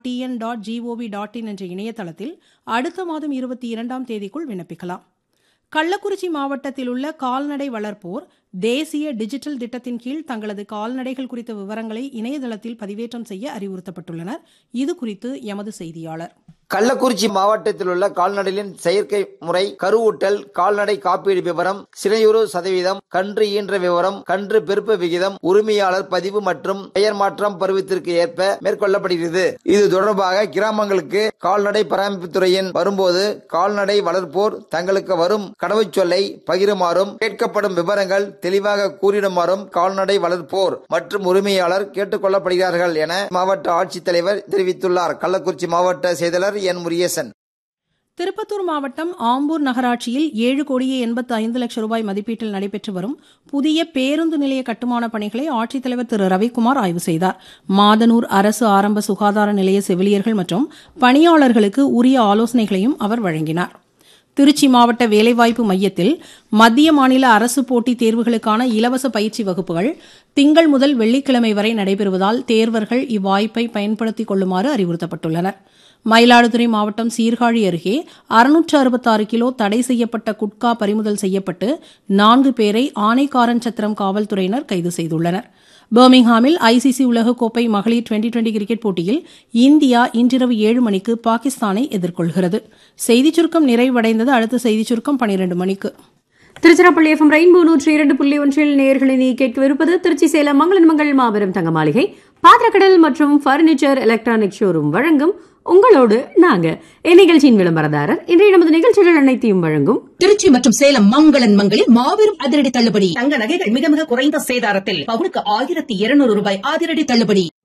TN dot G O V dot in என்ற இணையதளத்தில் அடுத்த மாதம் இருபத்தி இரண்டாம் தேதிக்குள் விண்ணப்பிக்கலாம் கள்ளக்குறிச்சி மாவட்டத்தில் உள்ள கால்நடை வளர்ப்போர் தேசிய டிஜிட்டல் திட்டத்தின் கீழ் தங்களது கால்நடைகள் குறித்த விவரங்களை இணையதளத்தில் பதிவேற்றம் செய்ய அறிவுறுத்தப்பட்டுள்ளனர் இது குறித்து எமது செய்தியாளர் கள்ளக்குறிச்சி மாவட்டத்தில் உள்ள கால்நடைகளின் செயற்கை முறை கருவூட்டல் கால்நடை காப்பீடு விவரம் சிறையுறு சதவீதம் கன்று ஈன்ற விவரம் கன்று பெருப்பு விகிதம் உரிமையாளர் பதிவு மற்றும் பெயர் மாற்றம் பருவத்திற்கு ஏற்ப மேற்கொள்ளப்படுகிறது இது தொடர்பாக கிராமங்களுக்கு கால்நடை பராமரிப்புத்துறையின் வரும்போது கால்நடை வளர்ப்போர் தங்களுக்கு வரும் கடவுச்சொல்லை பகிருமாறும் கேட்கப்படும் விவரங்கள் தெளிவாக கூறிடுமாறும் கால்நடை வளர்ப்போர் மற்றும் உரிமையாளர் கேட்டுக் கொள்ளப்படுகிறார்கள் என மாவட்ட ஆட்சித்தலைவர் தெரிவித்துள்ளார் கள்ளக்குறிச்சி மாவட்ட செயலாளர் என் முரியசன் திருப்பத்தூர் மாவட்டம் ஆம்பூர் நகராட்சியில் ஏழு கோடியே எண்பத்து ஐந்து லட்சம் ரூபாய் மதிப்பீட்டில் நடைபெற்று வரும் புதிய பேருந்து நிலைய கட்டுமான பணிகளை ஆட்சித்தலைவர் திரு ரவிக்குமார் ஆய்வு செய்தார் மாதனூர் அரசு ஆரம்ப சுகாதார நிலைய செவிலியர்கள் மற்றும் பணியாளர்களுக்கு உரிய ஆலோசனைகளையும் அவர் வழங்கினார் திருச்சி மாவட்ட வேலைவாய்ப்பு மையத்தில் மத்திய மாநில அரசு போட்டித் தேர்வுகளுக்கான இலவச பயிற்சி வகுப்புகள் திங்கள் முதல் வெள்ளிக்கிழமை வரை நடைபெறுவதால் தேர்வர்கள் இவ்வாய்ப்பை பயன்படுத்திக் கொள்ளுமாறு அறிவுறுத்தப்பட்டுள்ளனர் மயிலாடுதுறை மாவட்டம் சீர்காழி அருகே அறுநூற்று அறுபத்தாறு கிலோ தடை செய்யப்பட்ட குட்கா பறிமுதல் செய்யப்பட்டு நான்கு பேரை ஆனைக்காரன் சத்திரம் காவல்துறையினர் கைது செய்துள்ளனர் பர்மிங்ஹாமில் ஐசிசி உலகக்கோப்பை மகளிர் டுவெண்டி டுவெண்டி கிரிக்கெட் போட்டியில் இந்தியா இன்றிரவு ஏழு மணிக்கு பாகிஸ்தானை எதிர்கொள்கிறது செய்திச் சுருக்கம் நிறைவடைந்தது அடுத்த செய்திச் சுருக்கம் பனிரெண்டு மணிக்கு திருச்சிராப்பள்ளி எஃப்எம் ரெயின்போ நூற்றி இரண்டு புள்ளி ஒன்றில் நேர்களை நீ கேட்கவிருப்பது திருச்சி சேலம் மங்களன் மங்கள் மாபெரும் தங்க மாளிகை பாத்திரக்கடல் மற்றும் பர்னிச்சர் எலக்ட்ரானிக் ஷோரூம் வழங்கும் உங்களோடு நாங்க இந்நிகழ்ச்சியின் விளம்பரதாரர் இன்றைய நமது நிகழ்ச்சிகள் அனைத்தையும் வழங்கும் திருச்சி மற்றும் சேலம் மங்களன் மங்களில் மாபெரும் அதிரடி தள்ளுபடி தங்க நகைகள் மிக மிக குறைந்த சேதாரத்தில் பவுனுக்கு ஆயிரத்தி இருநூறு ரூபாய் அதிரடி தள்ளுபடி